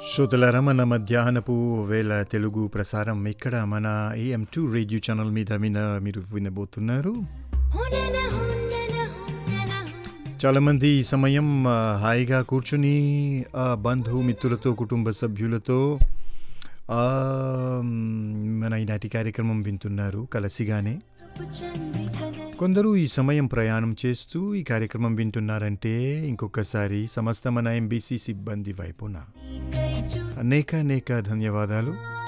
శ్రోతలారా మన మధ్యాహ్నపు వేళ తెలుగు ప్రసారం ఇక్కడ మన ఏఎం టూ రేడియో ఛానల్ మీద మీద మీరు వినబోతున్నారు హునన హునన హునన హునన చాలామంది ఈ సమయం ఆ, హాయిగా కూర్చుని ఆ, బంధు మిత్రులతో కుటుంబ సభ్యులతో ఆ, మ్, మన ఈనాటి కార్యక్రమం వింటున్నారు కలసిగానే చంద్రికన కొందరు ఈ సమయం ప్రయాణం చేస్తూ ఈ కార్యక్రమం వింటున్నారంటే ఇంకొకసారి సమస్త మన ఎంబీసీ సిబ్బంది వైపున కై చూ అనేక అనేక ధన్యవాదాలు ఆ